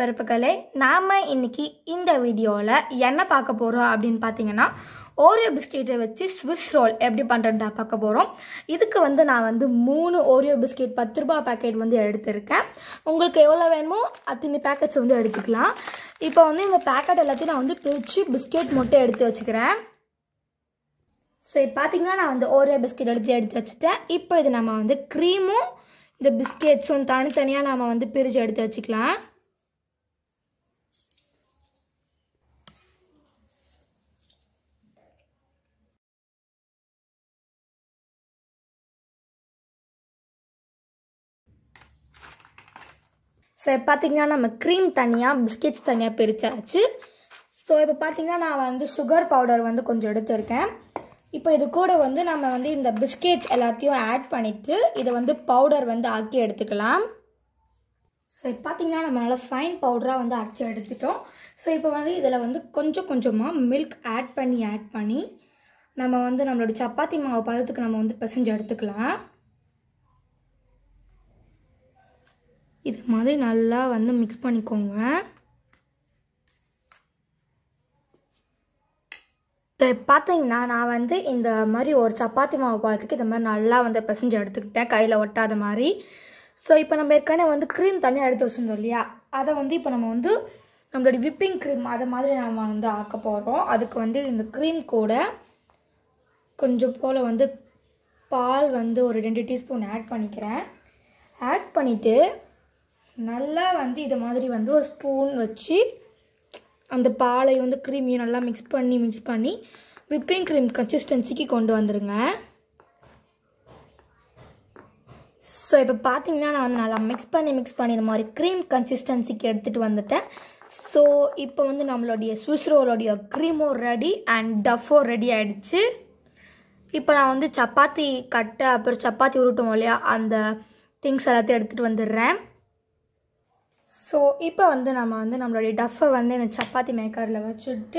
பிறப்புகளே நாம் இன்னைக்கு இந்த வீடியோவில் என்ன பார்க்க போகிறோம் அப்படின்னு பார்த்தீங்கன்னா ஓரியோ பிஸ்கெட்டை வச்சு ஸ்விஸ் ரோல் எப்படி பண்ணுறதா பார்க்க போகிறோம் இதுக்கு வந்து நான் வந்து மூணு ஓரியோ பிஸ்கெட் பத்து ரூபா பேக்கெட் வந்து எடுத்திருக்கேன் உங்களுக்கு எவ்வளோ வேணுமோ அத்தனை பேக்கெட்ஸ் வந்து எடுத்துக்கலாம் இப்போ வந்து இந்த பேக்கெட் எல்லாத்தையும் நான் வந்து பிரித்து பிஸ்கெட் மட்டும் எடுத்து வச்சுக்கிறேன் சரி பார்த்தீங்கன்னா நான் வந்து ஓரியோ பிஸ்கெட் எடுத்து எடுத்து வச்சுட்டேன் இப்போ இது நம்ம வந்து க்ரீமும் இந்த பிஸ்கெட்ஸும் தனித்தனியாக நாம் வந்து பிரித்து எடுத்து வச்சுக்கலாம் சரி பார்த்தீங்கன்னா நம்ம க்ரீம் தனியாக பிஸ்கெட்ஸ் தனியாக பிரிச்சாச்சு ஸோ இப்போ பார்த்தீங்கன்னா நான் வந்து சுகர் பவுடர் வந்து கொஞ்சம் எடுத்திருக்கேன் இப்போ இது கூட வந்து நம்ம வந்து இந்த பிஸ்கெட்ஸ் எல்லாத்தையும் ஆட் பண்ணிவிட்டு இதை வந்து பவுடர் வந்து ஆக்கி எடுத்துக்கலாம் ஸோ இப்போ பார்த்தீங்கன்னா நம்ம நல்லா ஃபைன் பவுடராக வந்து அரைச்சி எடுத்துட்டோம் ஸோ இப்போ வந்து இதில் வந்து கொஞ்சம் கொஞ்சமாக மில்க் ஆட் பண்ணி ஆட் பண்ணி நம்ம வந்து நம்மளோட சப்பாத்தி மாவு பதத்துக்கு நம்ம வந்து பிசைஞ்சு எடுத்துக்கலாம் இது மாதிரி நல்லா வந்து மிக்ஸ் பண்ணிக்கோங்க பார்த்தீங்கன்னா நான் வந்து இந்த மாதிரி ஒரு சப்பாத்தி மாவு பழத்துக்கு இந்த மாதிரி நல்லா வந்து பிசைஞ்சு எடுத்துக்கிட்டேன் கையில் ஒட்டாத மாதிரி ஸோ இப்போ நம்ம ஏற்கனவே வந்து க்ரீம் தனியாக எடுத்து வச்சுருந்தோம் இல்லையா அதை வந்து இப்போ நம்ம வந்து நம்மளுடைய விப்பிங் க்ரீம் அதை மாதிரி நம்ம வந்து ஆக்க போகிறோம் அதுக்கு வந்து இந்த க்ரீம் கூட கொஞ்சம் போல் வந்து பால் வந்து ஒரு ரெண்டு டீஸ்பூன் ஆட் பண்ணிக்கிறேன் ஆட் பண்ணிவிட்டு நல்லா வந்து இது மாதிரி வந்து ஒரு ஸ்பூன் வச்சு அந்த பாலை வந்து க்ரீமையும் நல்லா மிக்ஸ் பண்ணி மிக்ஸ் பண்ணி விப்பிங் க்ரீம் கன்சிஸ்டன்சிக்கு கொண்டு வந்துடுங்க ஸோ இப்போ பார்த்தீங்கன்னா நான் வந்து நல்லா மிக்ஸ் பண்ணி மிக்ஸ் பண்ணி இந்த மாதிரி க்ரீம் கன்சிஸ்டன்சிக்கு எடுத்துகிட்டு வந்துட்டேன் ஸோ இப்போ வந்து நம்மளுடைய ஸ்விஸ் ரோலோடைய க்ரீமோ ரெடி அண்ட் டஃபோ ரெடி ஆகிடுச்சு இப்போ நான் வந்து சப்பாத்தி கட்டை அப்புறம் சப்பாத்தி உருட்டும் இல்லையா அந்த திங்ஸ் எல்லாத்தையும் எடுத்துகிட்டு வந்துடுறேன் ஸோ இப்போ வந்து நம்ம வந்து நம்மளுடைய டஃப்பை வந்து இந்த சப்பாத்தி மேக்கரில் வச்சுட்டு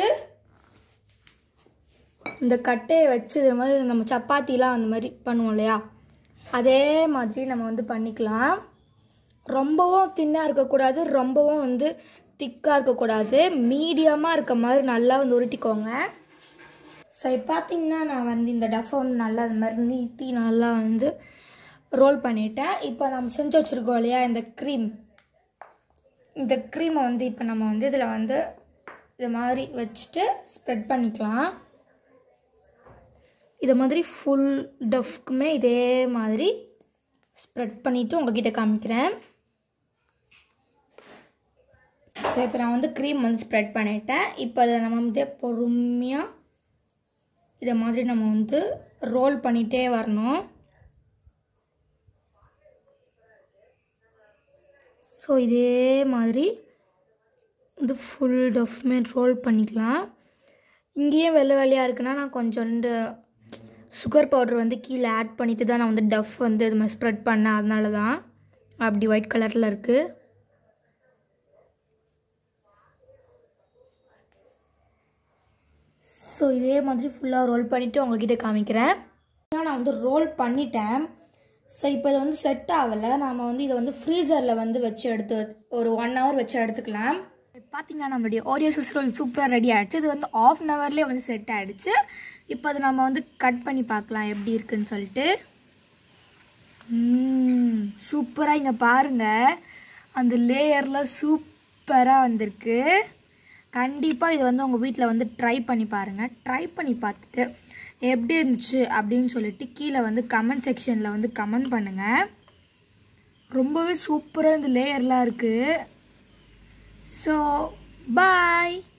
இந்த கட்டையை வச்சு இது மாதிரி நம்ம சப்பாத்திலாம் அந்த மாதிரி பண்ணுவோம் இல்லையா அதே மாதிரி நம்ம வந்து பண்ணிக்கலாம் ரொம்பவும் தின்னாக இருக்கக்கூடாது ரொம்பவும் வந்து திக்காக இருக்கக்கூடாது மீடியமாக இருக்க மாதிரி நல்லா வந்து உருட்டிக்கோங்க சரி பார்த்தீங்கன்னா நான் வந்து இந்த டஃப்பை வந்து நல்லா அது மாதிரி நீட்டி நல்லா வந்து ரோல் பண்ணிட்டேன் இப்போ நம்ம செஞ்சு வச்சுருக்கோம் இல்லையா இந்த க்ரீம் இந்த க்ரீமை வந்து இப்போ நம்ம வந்து இதில் வந்து இது மாதிரி வச்சுட்டு ஸ்ப்ரெட் பண்ணிக்கலாம் இது மாதிரி ஃபுல் டஃப்க்குமே இதே மாதிரி ஸ்ப்ரெட் பண்ணிவிட்டு உங்ககிட்ட காமிக்கிறேன் ஸோ இப்போ நான் வந்து க்ரீம் வந்து ஸ்ப்ரெட் பண்ணிட்டேன் இப்போ அதை நம்ம வந்து பொறுமையாக இதை மாதிரி நம்ம வந்து ரோல் பண்ணிகிட்டே வரணும் ஸோ இதே மாதிரி வந்து ஃபுல் டஃப்மே ரோல் பண்ணிக்கலாம் இங்கேயும் வெள்ளை வெள்ளையாக இருக்குன்னா நான் கொஞ்சோண்டு சுகர் பவுடர் வந்து கீழே ஆட் பண்ணிவிட்டு தான் நான் வந்து டஃப் வந்து இது மாதிரி ஸ்ப்ரெட் பண்ணேன் அதனால தான் அப்படி ஒயிட் கலரில் இருக்குது ஸோ இதே மாதிரி ஃபுல்லாக ரோல் பண்ணிவிட்டு உங்கள்கிட்ட காமிக்கிறேன் நான் வந்து ரோல் பண்ணிட்டேன் ஸோ இப்போ இதை வந்து செட் ஆகலை நாம் வந்து இதை வந்து ஃப்ரீசரில் வந்து வச்சு எடுத்து ஒரு ஒன் ஹவர் வச்சு எடுத்துக்கலாம் பார்த்தீங்கன்னா நம்மளுடைய ஓரியோ சுஸ் ரோல் சூப்பராக ரெடி ஆகிடுச்சு இது வந்து ஆஃப் அன் ஹவர்லேயே வந்து செட் ஆகிடுச்சு இப்போ அதை நம்ம வந்து கட் பண்ணி பார்க்கலாம் எப்படி இருக்குன்னு சொல்லிட்டு சூப்பராக இங்கே பாருங்கள் அந்த லேயரில் சூப்பராக வந்திருக்கு கண்டிப்பாக இது வந்து உங்கள் வீட்டில் வந்து ட்ரை பண்ணி பாருங்கள் ட்ரை பண்ணி பார்த்துட்டு எப்படி இருந்துச்சு அப்படின்னு சொல்லிட்டு கீழே வந்து கமெண்ட் செக்ஷனில் வந்து கமெண்ட் பண்ணுங்கள் ரொம்பவே சூப்பராக இந்த லேயர்லாம் இருக்குது ஸோ பாய்